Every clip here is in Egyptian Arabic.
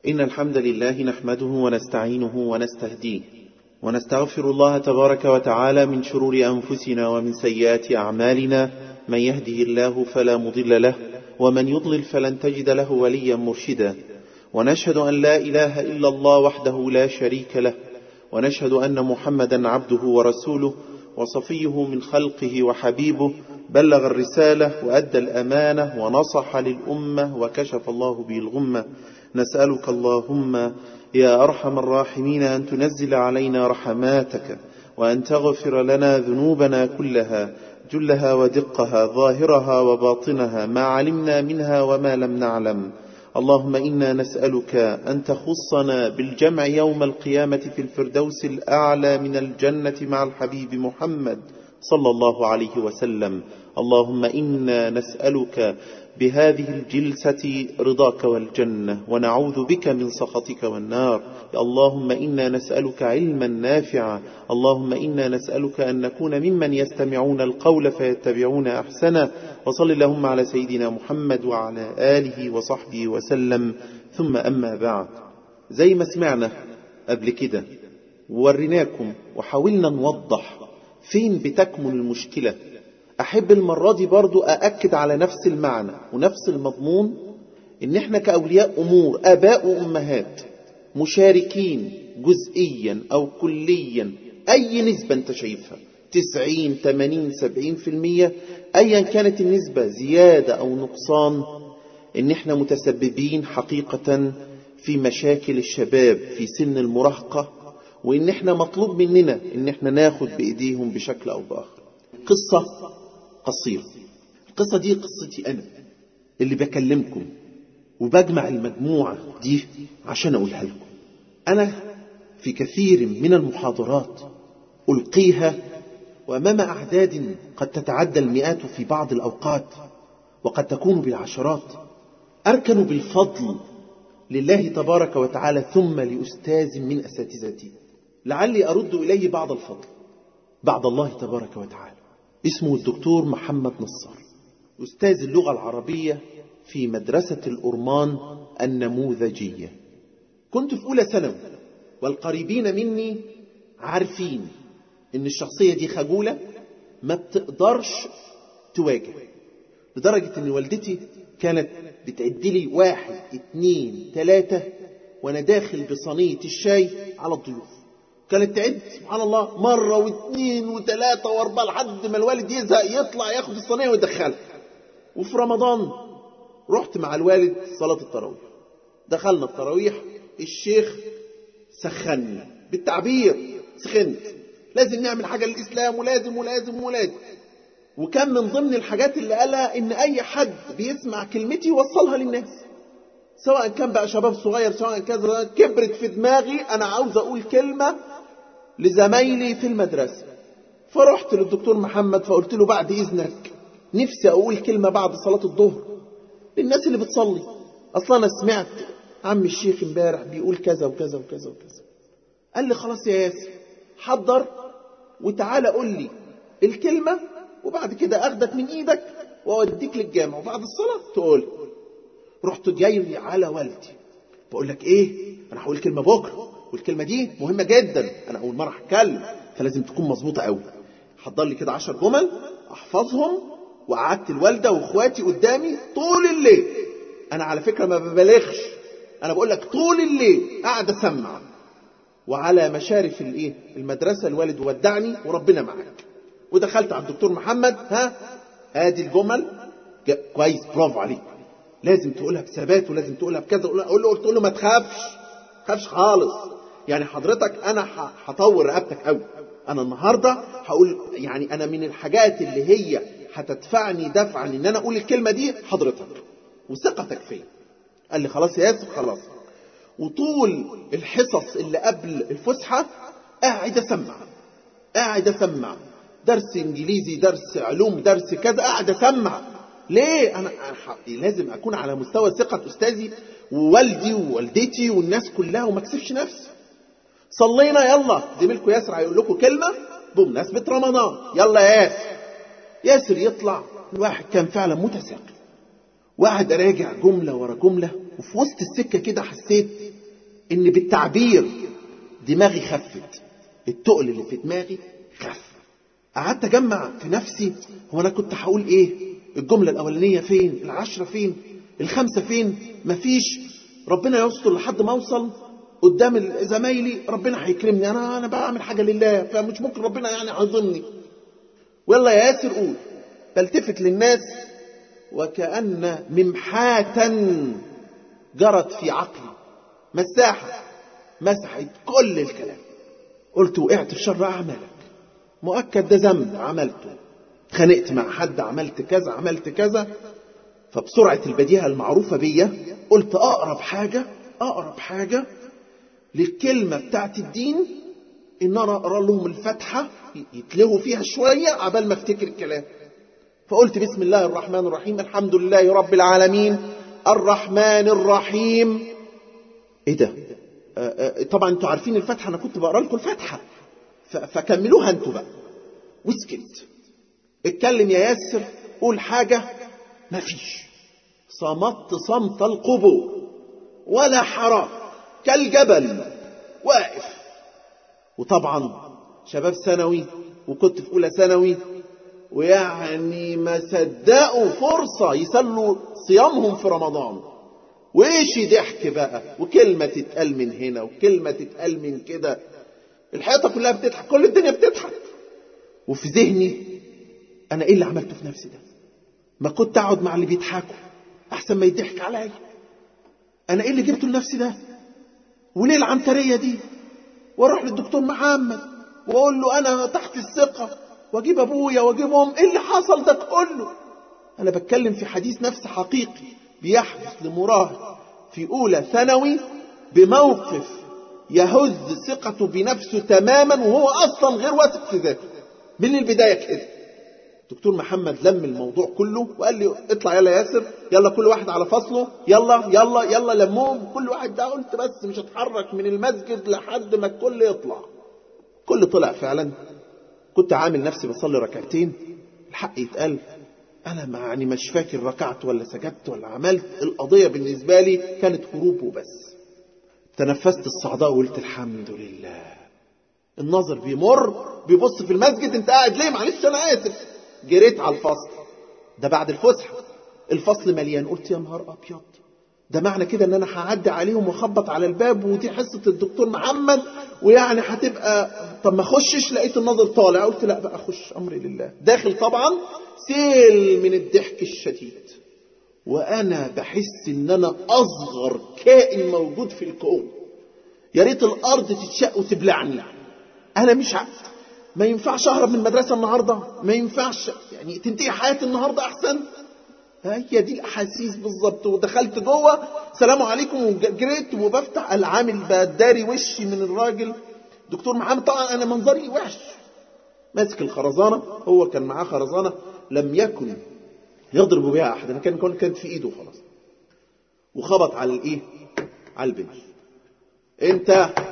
إن الحمد لله نحمده ونستعينه ونستهديه ونستغفر الله تبارك وتعالى من شرور أنفسنا ومن سيئات أعمالنا من يهده الله فلا مضل له ومن يضلل فلن تجد له وليا مرشدا ونشهد أن لا إله إلا الله وحده لا شريك له ونشهد أن محمدا عبده ورسوله وصفيه من خلقه وحبيبه بلغ الرسالة وأدى الأمانة ونصح للأمة وكشف الله به الغمة نسألك اللهم يا أرحم الراحمين أن تنزل علينا رحماتك وأن تغفر لنا ذنوبنا كلها جلها ودقها ظاهرها وباطنها ما علمنا منها وما لم نعلم اللهم إنا نسألك أن تخصنا بالجمع يوم القيامة في الفردوس الأعلى من الجنة مع الحبيب محمد صلى الله عليه وسلم اللهم إنا نسألك بهذه الجلسة رضاك والجنة ونعوذ بك من سخطك والنار اللهم إنا نسألك علما نافعا اللهم إنا نسألك أن نكون ممن يستمعون القول فيتبعون أحسنه وصل اللهم على سيدنا محمد وعلى آله وصحبه وسلم ثم أما بعد زي ما سمعنا قبل كده ووريناكم وحاولنا نوضح فين بتكمن المشكلة أحب المرة دي برضو أأكد على نفس المعنى ونفس المضمون إن إحنا كأولياء أمور آباء وأمهات مشاركين جزئيا أو كليا أي نسبة أنت شايفها تسعين تمانين سبعين في المية أيا كانت النسبة زيادة أو نقصان إن إحنا متسببين حقيقة في مشاكل الشباب في سن المراهقة وإن إحنا مطلوب مننا إن إحنا ناخد بإيديهم بشكل أو بآخر قصة قصيرة القصة دي قصتي أنا اللي بكلمكم وبجمع المجموعة دي عشان أقولها لكم أنا في كثير من المحاضرات ألقيها وأمام أعداد قد تتعدى المئات في بعض الأوقات وقد تكون بالعشرات أركن بالفضل لله تبارك وتعالى ثم لأستاذ من أساتذتي لعلي أرد إليه بعض الفضل بعد الله تبارك وتعالى اسمه الدكتور محمد نصار أستاذ اللغة العربية في مدرسة الأرمان النموذجية كنت في أولى ثانوي والقريبين مني عارفين إن الشخصية دي خجولة ما بتقدرش تواجه لدرجة إن والدتي كانت بتعد لي واحد اتنين تلاتة وأنا داخل بصينية الشاي على الضيوف كانت تعد سبحان الله مرة واثنين وثلاثة واربعة لحد ما الوالد يزهق يطلع ياخد الصينية ويدخلها وفي رمضان رحت مع الوالد صلاة التراويح دخلنا التراويح الشيخ سخني بالتعبير سخنت لازم نعمل حاجة للإسلام ولازم ولازم ولازم وكان من ضمن الحاجات اللي قالها إن أي حد بيسمع كلمتي يوصلها للناس سواء كان بقى شباب صغير سواء كذا كبرت في دماغي أنا عاوز أقول كلمة لزمايلي في المدرسة فرحت للدكتور محمد فقلت له بعد إذنك نفسي أقول كلمة بعد صلاة الظهر للناس اللي بتصلي أصلا أنا سمعت عم الشيخ امبارح بيقول كذا وكذا وكذا وكذا قال لي خلاص يا ياسر حضر وتعالى قول لي الكلمة وبعد كده أخدك من إيدك وأوديك للجامع وبعد الصلاة تقول رحت جاي على والدي بقول لك إيه أنا هقول كلمة بكرة والكلمة دي مهمة جدا أنا أول مرة هتكلم فلازم تكون مظبوطة قوي حضر لي كده عشر جمل أحفظهم وقعدت الوالدة وإخواتي قدامي طول الليل أنا على فكرة ما ببالغش أنا بقول لك طول الليل قاعد أسمع وعلى مشارف الايه المدرسة الوالد ودعني وربنا معاك ودخلت على الدكتور محمد ها ادي الجمل كويس برافو عليك لازم تقولها بثبات ولازم تقولها بكذا اقول له قلت له ما تخافش تخافش خالص يعني حضرتك انا هطور رقبتك قوي انا النهارده هقول يعني انا من الحاجات اللي هي هتدفعني دفعا ان انا اقول الكلمه دي حضرتك وثقتك فيا قال لي خلاص يا ياسر خلاص وطول الحصص اللي قبل الفسحة قاعد أسمع قاعد أسمع درس إنجليزي درس علوم درس كذا قاعد أسمع ليه أنا لازم أكون على مستوى ثقة أستاذي ووالدي ووالدتي والناس كلها وما اكسفش نفسي صلينا يلا زميلكم ياسر هيقول لكم كلمة بمناسبة رمضان يلا يا ياسر ياسر يطلع الواحد كان فعلا متساقل وقعد اراجع جمله ورا جمله وفي وسط السكه كده حسيت ان بالتعبير دماغي خفت التقل اللي في دماغي خف قعدت اجمع في نفسي هو انا كنت هقول ايه الجمله الاولانيه فين العشره فين الخمسه فين مفيش ربنا يستر لحد ما اوصل قدام زمايلي ربنا هيكرمني انا انا بعمل حاجه لله فمش ممكن ربنا يعني عظمني ويلا يا ياسر قول بلتفت للناس وكأن ممحاة جرت في عقلي مساحة مسحت كل الكلام قلت وقعت في شر أعمالك مؤكد ده ذنب عملته خانقت مع حد عملت كذا عملت كذا فبسرعة البديهة المعروفة بيا قلت أقرب حاجة أقرب حاجة للكلمة بتاعت الدين إن أنا أقرأ لهم الفاتحة يتلهوا فيها شوية عبال ما أفتكر الكلام فقلت بسم الله الرحمن الرحيم الحمد لله رب العالمين الرحمن الرحيم ايه ده آه آه طبعا انتوا عارفين الفاتحه انا كنت بقرا لكم الفاتحه فكملوها انتوا بقى وسكت اتكلم يا ياسر قول حاجه مفيش صمت صمت القبور ولا حرام كالجبل واقف وطبعا شباب ثانوي وكنت في اولى ثانوي ويعني ما صدقوا فرصة يسلوا صيامهم في رمضان وإيش ضحك بقى وكلمة تتقال من هنا وكلمة تتقال من كده الحيطة كلها بتضحك كل الدنيا بتضحك وفي ذهني أنا إيه اللي عملته في نفسي ده ما كنت أقعد مع اللي بيضحكوا أحسن ما يضحك عليا أنا إيه اللي جبته لنفسي ده وليه العنترية دي واروح للدكتور محمد واقول له انا تحت الثقه واجيب ابويا واجيب ام ايه اللي حصل ده كله انا بتكلم في حديث نفس حقيقي بيحدث لمراهق في اولى ثانوي بموقف يهز ثقته بنفسه تماما وهو اصلا غير واثق في ذاته من البدايه كده دكتور محمد لم الموضوع كله وقال لي اطلع يلا ياسر يلا كل واحد على فصله يلا يلا يلا لموهم كل واحد ده قلت بس مش هتحرك من المسجد لحد ما الكل يطلع كل طلع فعلا كنت عامل نفسي بصلي ركعتين الحق يتقال انا ما يعني مش فاكر ركعت ولا سجدت ولا عملت القضيه بالنسبه لي كانت هروب وبس تنفست الصعداء وقلت الحمد لله الناظر بيمر بيبص في المسجد انت قاعد ليه معلش انا اسف جريت على الفصل ده بعد الفسحه الفصل مليان قلت يا نهار ابيض ده معنى كده ان انا هعدي عليهم واخبط على الباب ودي حصه الدكتور محمد ويعني هتبقى طب ما اخشش لقيت الناظر طالع قلت لا بقى اخش امري لله داخل طبعا سيل من الضحك الشديد وانا بحس ان انا اصغر كائن موجود في الكون يا ريت الارض تتشق وتبلعني انا مش عارف ما ينفعش اهرب من المدرسه النهارده ما ينفعش يعني تنتهي حياتي النهارده احسن هي دي الاحاسيس بالظبط ودخلت جوه سلام عليكم وجريت وبفتح العامل بداري وشي من الراجل دكتور محمد طبعا انا منظري وحش ماسك الخرزانه هو كان معاه خرزانه لم يكن يضرب بها احد انا كان كانت في ايده خلاص وخبط على الايه على البنش انت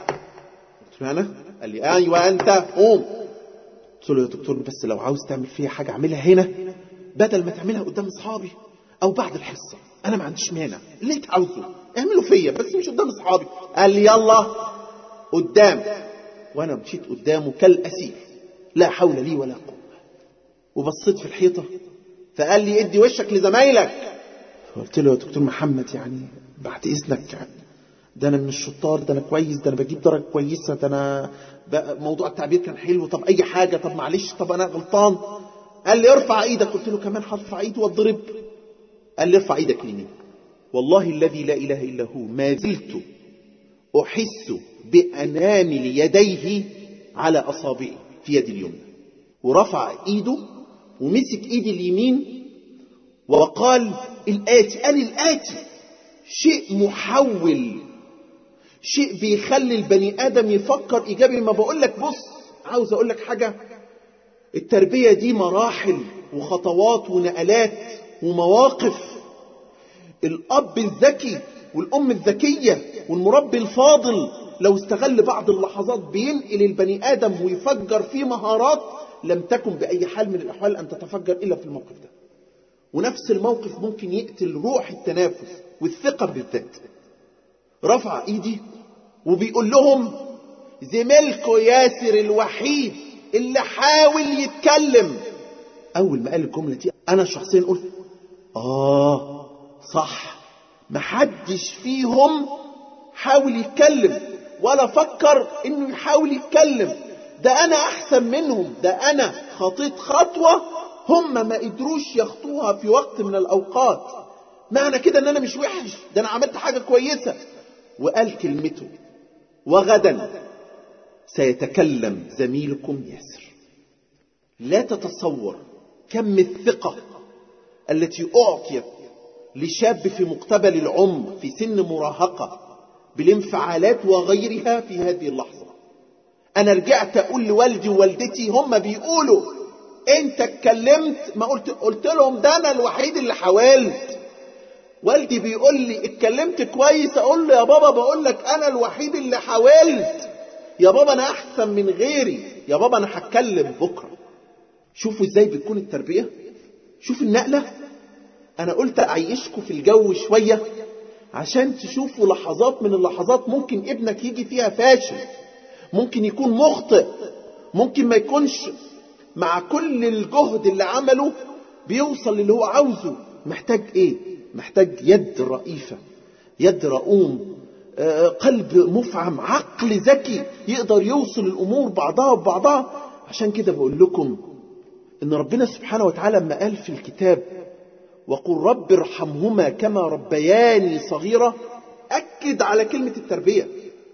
قلت له انا قال لي ايوه انت قوم قلت له يا دكتور بس لو عاوز تعمل فيها حاجه اعملها هنا بدل ما تعملها قدام اصحابي او بعد الحصه انا ما عنديش مانع اللي انت عاوزه اعمله فيا بس مش قدام اصحابي قال لي يلا قدام وانا مشيت قدامه كالاسير لا حول لي ولا قوه وبصيت في الحيطه فقال لي ادي وشك لزمايلك قلت له يا دكتور محمد يعني بعد اذنك يعني ده انا من الشطار ده انا كويس ده انا بجيب درجه كويسه ده انا موضوع التعبير كان حلو طب اي حاجه طب معلش طب انا غلطان قال لي ارفع ايدك قلت له كمان هرفع ايدي واضرب قال لي ارفع ايدك اليمين والله الذي لا اله الا هو ما زلت احس بانامل يديه على اصابعي في يدي اليمنى ورفع ايده ومسك ايدي اليمين وقال الاتي قال الاتي شيء محول شيء بيخلي البني ادم يفكر ايجابي ما بقول لك بص عاوز اقول لك حاجه التربيه دي مراحل وخطوات ونقلات ومواقف الاب الذكي والام الذكيه والمربي الفاضل لو استغل بعض اللحظات بينقل البني ادم ويفجر فيه مهارات لم تكن باي حال من الاحوال ان تتفجر الا في الموقف ده ونفس الموقف ممكن يقتل روح التنافس والثقه بالذات رفع ايدي وبيقول لهم زميلكوا ياسر الوحيد اللي حاول يتكلم اول ما قال الجمله دي انا شخصيا قلت اه صح محدش فيهم حاول يتكلم ولا فكر انه يحاول يتكلم ده انا احسن منهم ده انا خطيت خطوه هم ما قدروش يخطوها في وقت من الاوقات معنى كده ان انا مش وحش ده انا عملت حاجه كويسه وقال كلمته وغدا سيتكلم زميلكم ياسر لا تتصور كم الثقة التي أعطيت لشاب في مقتبل العمر في سن مراهقة بالانفعالات وغيرها في هذه اللحظة أنا رجعت أقول لوالدي ووالدتي هم بيقولوا أنت اتكلمت ما قلت قلت لهم ده أنا الوحيد اللي حاولت والدي بيقول لي اتكلمت كويس أقول له يا بابا بقول لك أنا الوحيد اللي حاولت يا بابا أنا أحسن من غيري يا بابا أنا هتكلم بكرة شوفوا ازاي بتكون التربية شوف النقلة انا قلت اعيشكم في الجو شوية عشان تشوفوا لحظات من اللحظات ممكن ابنك يجي فيها فاشل ممكن يكون مخطئ ممكن ما يكونش مع كل الجهد اللي عمله بيوصل للي هو عاوزه محتاج ايه محتاج يد رئيفة يد رؤوم قلب مفعم عقل ذكي يقدر يوصل الامور بعضها ببعضها عشان كده بقول لكم ان ربنا سبحانه وتعالى لما قال في الكتاب وقل رب ارحمهما كما ربياني صغيرة أكد على كلمة التربية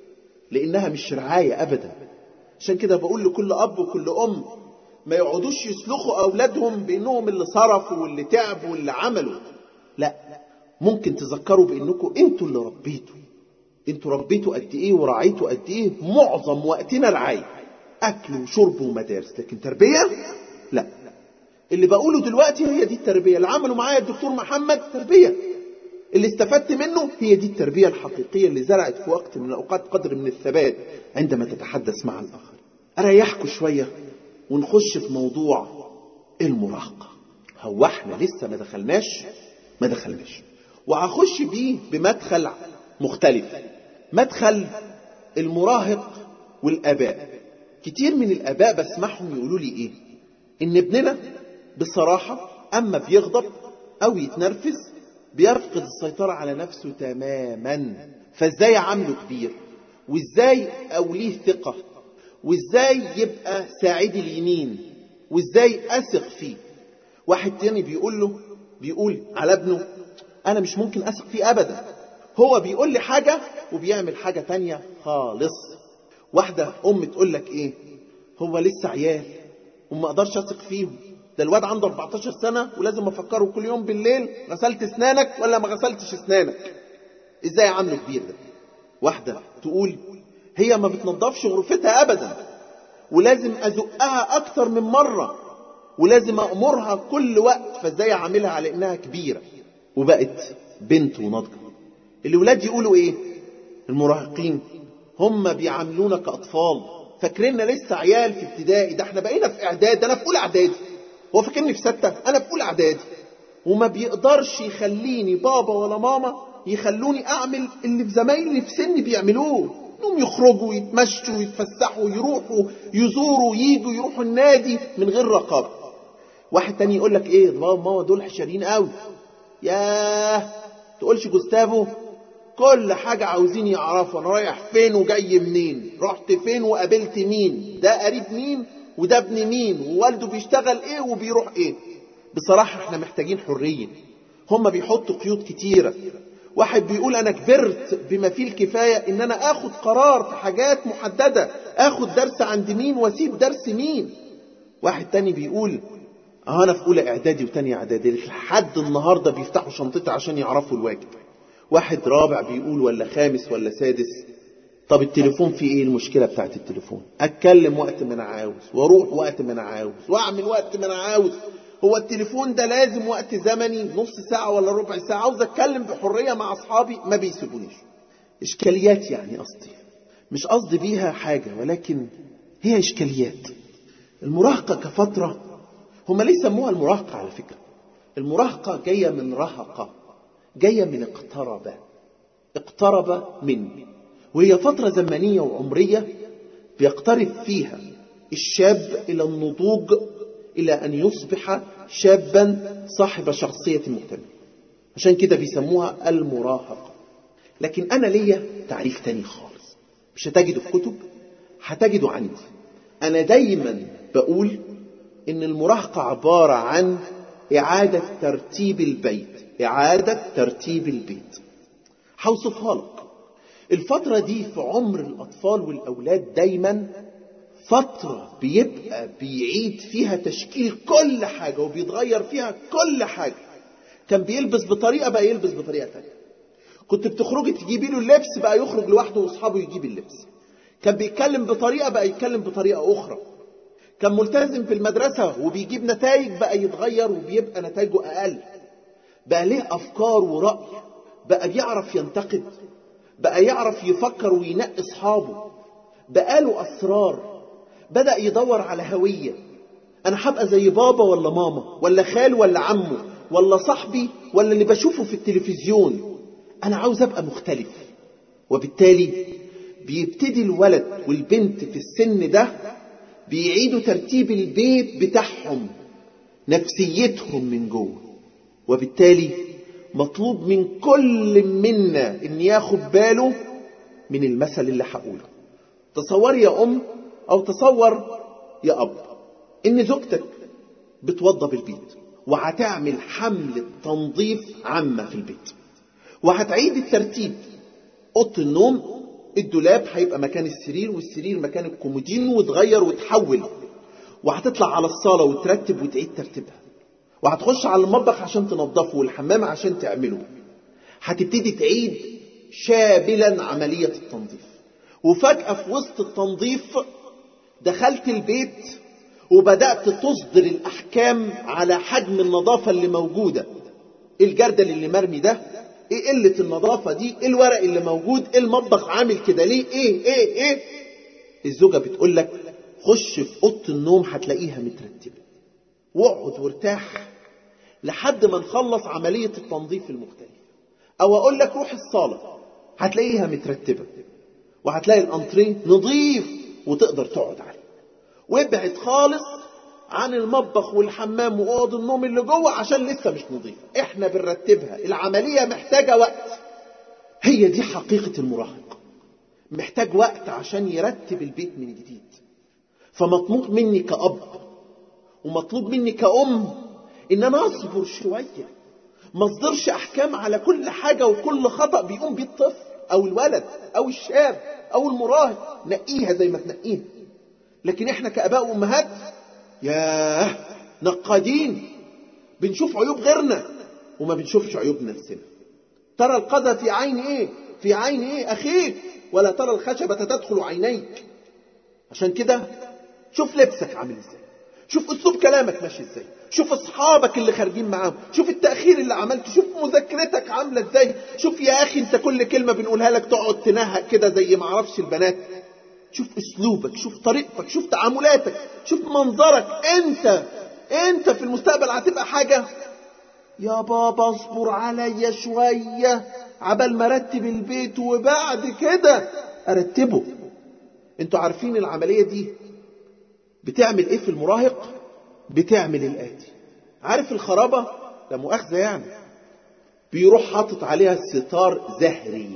لأنها مش رعاية أبدا عشان كده بقول لكل أب وكل أم ما يقعدوش يسلخوا أولادهم بأنهم اللي صرفوا واللي تعبوا واللي عملوا لا ممكن تذكروا بأنكم أنتوا اللي ربيتوا أنتوا ربيتوا قد إيه ورعيتوا قد إيه معظم وقتنا رعاية أكل وشرب ومدارس لكن تربية لا اللي بقوله دلوقتي هي دي التربية اللي عمله معايا الدكتور محمد تربية اللي استفدت منه هي دي التربية الحقيقية اللي زرعت في وقت من الأوقات قدر من الثبات عندما تتحدث مع الآخر أريحكم شوية ونخش في موضوع المراهقة هو احنا لسه ما دخلناش ما دخلناش وهخش بيه بمدخل مختلف مدخل المراهق والآباء كتير من الآباء بسمعهم يقولوا لي إيه إن ابننا بصراحة أما بيغضب أو يتنرفز بيفقد السيطرة على نفسه تماما فازاي عامله كبير وازاي أوليه ثقة وازاي يبقى ساعدي اليمين وازاي أثق فيه واحد تاني بيقول له بيقول على ابنه أنا مش ممكن أثق فيه أبدا هو بيقول لي حاجة وبيعمل حاجة تانية خالص واحدة أم تقول لك إيه هو لسه عيال وما أقدرش أثق فيهم ده الواد عنده 14 سنة ولازم أفكره كل يوم بالليل غسلت أسنانك ولا ما غسلتش أسنانك إزاي عامله كبير ده واحدة تقول هي ما بتنظفش غرفتها أبدا ولازم أزقها أكتر من مرة ولازم أأمرها كل وقت فإزاي أعملها على إنها كبيرة وبقت بنت وناضجة الولاد يقولوا إيه المراهقين هم بيعاملونا كأطفال فاكريننا لسه عيال في ابتدائي ده احنا بقينا في اعداد ده انا في اولى اعدادي هو فاكرني في سته انا في اولى اعدادي وما بيقدرش يخليني بابا ولا ماما يخلوني اعمل اللي في زمايلي في سني بيعملوه انهم يخرجوا يتمشوا يتفسحوا يروحوا يزوروا ييجوا يروحوا النادي من غير رقابه واحد تاني يقول لك ايه بابا ماما دول حشرين قوي ياه تقولش جوستافو كل حاجة عاوزين يعرفوا أنا رايح فين وجاي منين رحت فين وقابلت مين ده قريب مين وده ابن مين ووالده بيشتغل ايه وبيروح ايه بصراحة احنا محتاجين حرية هم بيحطوا قيود كتيرة واحد بيقول انا كبرت بما فيه الكفاية ان انا اخد قرار في حاجات محددة اخد درس عند مين واسيب درس مين واحد تاني بيقول اه انا في اولى اعدادي وتانية اعدادي لحد النهاردة بيفتحوا شنطتي عشان يعرفوا الواجب واحد رابع بيقول ولا خامس ولا سادس طب التليفون فيه ايه المشكله بتاعت التليفون اتكلم وقت ما انا عاوز واروح وقت ما انا عاوز واعمل وقت ما انا عاوز هو التليفون ده لازم وقت زمني نص ساعه ولا ربع ساعه عاوز اتكلم بحريه مع اصحابي ما بيسيبونيش اشكاليات يعني قصدي مش قصدي بيها حاجه ولكن هي اشكاليات المراهقه كفتره هم ليه سموها المراهقه على فكره المراهقه جايه من رهقه جايه من اقترب اقترب من وهي فترة زمنية وعمرية بيقترب فيها الشاب إلى النضوج إلى أن يصبح شابا صاحب شخصية مكتملة عشان كده بيسموها المراهقة لكن أنا ليا تعريف تاني خالص مش هتجده في كتب هتجده عندي أنا دايما بقول إن المراهقة عبارة عن إعادة ترتيب البيت إعادة ترتيب البيت هوصفها لك الفترة دي في عمر الأطفال والأولاد دايما فترة بيبقى بيعيد فيها تشكيل كل حاجة وبيتغير فيها كل حاجة كان بيلبس بطريقة بقى يلبس بطريقة تانية كنت بتخرجي تجيبي له اللبس بقى يخرج لوحده واصحابه يجيب اللبس كان بيتكلم بطريقة بقى يتكلم بطريقة أخرى كان ملتزم في المدرسة وبيجيب نتائج بقى يتغير وبيبقى نتائجه أقل بقى ليه أفكار ورأي بقى بيعرف ينتقد بقى يعرف يفكر وينقي أصحابه بقى له أسرار بدأ يدور على هوية أنا هبقى زي بابا ولا ماما ولا خال ولا عمه ولا صاحبي ولا اللي بشوفه في التلفزيون أنا عاوز أبقى مختلف وبالتالي بيبتدي الولد والبنت في السن ده بيعيدوا ترتيب البيت بتاعهم نفسيتهم من جوه وبالتالي مطلوب من كل منا ان ياخد باله من المثل اللي هقوله تصور يا ام او تصور يا اب ان زوجتك بتوضب البيت وهتعمل حملة تنظيف عامة في البيت وهتعيد الترتيب اوضه النوم الدولاب هيبقى مكان السرير والسرير مكان الكومودين وتغير وتحول وهتطلع على الصالة وترتب وتعيد ترتيبها وهتخش على المطبخ عشان تنظفه والحمام عشان تعمله هتبتدي تعيد شاملا عملية التنظيف وفجأة في وسط التنظيف دخلت البيت وبدأت تصدر الأحكام على حجم النظافة اللي موجودة الجردل اللي مرمي ده ايه قلة النظافة دي ايه الورق اللي موجود ايه المطبخ عامل كده ليه ايه ايه ايه الزوجة بتقول لك خش في اوضه النوم هتلاقيها مترتبة واقعد وارتاح لحد ما نخلص عملية التنظيف المختلفة او اقول لك روح الصالة هتلاقيها مترتبة وهتلاقي الانتريه نظيف وتقدر تقعد عليه وابعد خالص عن المطبخ والحمام واوض النوم اللي جوه عشان لسه مش نظيفه احنا بنرتبها العمليه محتاجه وقت هي دي حقيقه المراهق محتاج وقت عشان يرتب البيت من جديد فمطلوب مني كأب ومطلوب مني كأم إن أنا أصبر شوية ما أصدرش أحكام على كل حاجة وكل خطأ بيقوم بيه الطفل أو الولد أو الشاب أو المراهق نقيها زي ما تنقيها لكن إحنا كآباء وأمهات ياه نقادين بنشوف عيوب غيرنا وما بنشوفش عيوب نفسنا ترى القذى في عين ايه في عين ايه اخيك ولا ترى الخشبة تدخل عينيك عشان كده شوف لبسك عامل ازاي شوف اسلوب كلامك ماشي ازاي شوف اصحابك اللي خارجين معاهم شوف التاخير اللي عملته شوف مذاكرتك عامله ازاي شوف يا اخي انت كل كلمه بنقولها لك تقعد تنهق كده زي ما اعرفش البنات شوف اسلوبك شوف طريقتك شوف تعاملاتك شوف منظرك انت انت في المستقبل هتبقى حاجه يا بابا اصبر عليا شويه عبال ما ارتب البيت وبعد كده ارتبه انتوا عارفين العمليه دي بتعمل ايه في المراهق بتعمل الاتي عارف الخرابه لا مؤاخذه يعني بيروح حاطط عليها ستار زهري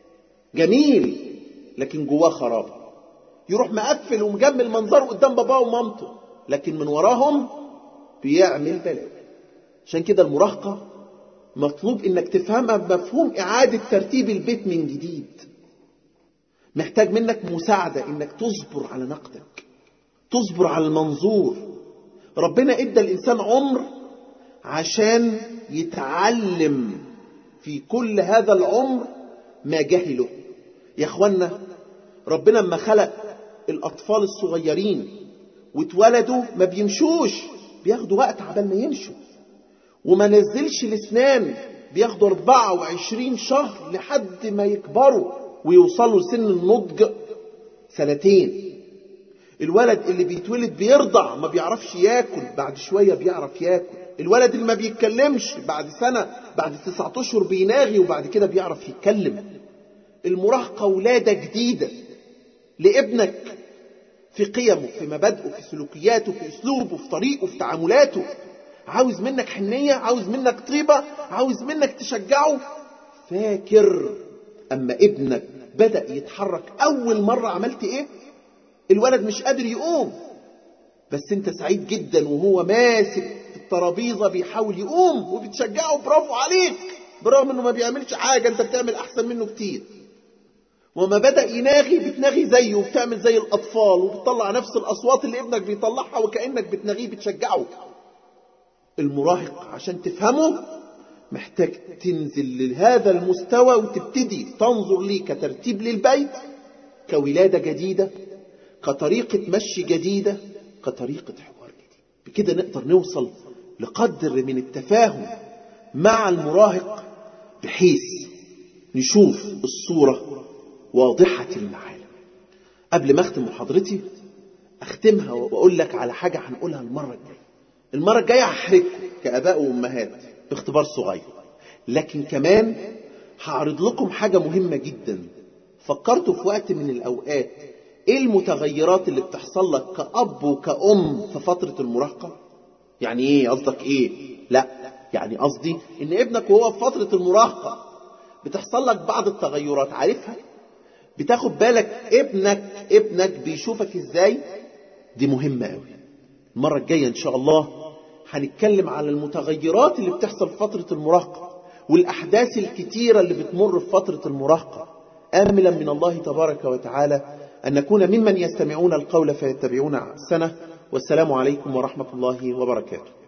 جميل لكن جواه خرابه يروح مقفل ومجمل منظره قدام باباه ومامته لكن من وراهم بيعمل بلاوي عشان كده المراهقة مطلوب انك تفهمها بمفهوم اعادة ترتيب البيت من جديد محتاج منك مساعدة انك تصبر على نقدك تصبر على المنظور ربنا ادى الانسان عمر عشان يتعلم في كل هذا العمر ما جهله يا اخوانا ربنا لما خلق الاطفال الصغيرين واتولدوا ما بيمشوش بياخدوا وقت عبال ما يمشوا وما نزلش الاسنان بياخدوا 24 شهر لحد ما يكبروا ويوصلوا لسن النضج سنتين الولد اللي بيتولد بيرضع ما بيعرفش ياكل بعد شوية بيعرف ياكل الولد اللي ما بيتكلمش بعد سنة بعد تسعة أشهر بيناغي وبعد كده بيعرف يتكلم المراهقة ولادة جديدة لابنك في قيمه في مبادئه في سلوكياته في اسلوبه في طريقه في تعاملاته عاوز منك حنية عاوز منك طيبة عاوز منك تشجعه فاكر اما ابنك بدأ يتحرك اول مرة عملت ايه الولد مش قادر يقوم بس انت سعيد جدا وهو ماسك في الترابيزة بيحاول يقوم وبتشجعه برافو عليك برغم انه ما بيعملش حاجة انت بتعمل احسن منه كتير وما بدأ يناغي بتناغي زيه وبتعمل زي الأطفال وبتطلع نفس الأصوات اللي ابنك بيطلعها وكأنك بتناغيه بتشجعه المراهق عشان تفهمه محتاج تنزل لهذا المستوى وتبتدي تنظر ليه كترتيب للبيت كولادة جديدة كطريقة مشي جديدة كطريقة حوار جديد بكده نقدر نوصل لقدر من التفاهم مع المراهق بحيث نشوف الصورة واضحة المعالم قبل ما أختم محاضرتي أختمها وأقول لك على حاجة هنقولها المرة الجاية المرة الجاية هحرجكم كآباء وأمهات باختبار صغير لكن كمان هعرض لكم حاجة مهمة جدا فكرتوا في وقت من الأوقات إيه المتغيرات اللي بتحصل لك كأب وكأم في فترة المراهقة يعني إيه قصدك إيه لا يعني قصدي إن ابنك وهو في فترة المراهقة بتحصل لك بعض التغيرات عارفها بتاخد بالك ابنك ابنك بيشوفك ازاي دي مهمة قوي المرة الجاية ان شاء الله هنتكلم على المتغيرات اللي بتحصل في فترة المراهقة والأحداث الكتيرة اللي بتمر في فترة المراهقة آملا من الله تبارك وتعالى أن نكون ممن يستمعون القول فيتبعون أحسنه والسلام عليكم ورحمة الله وبركاته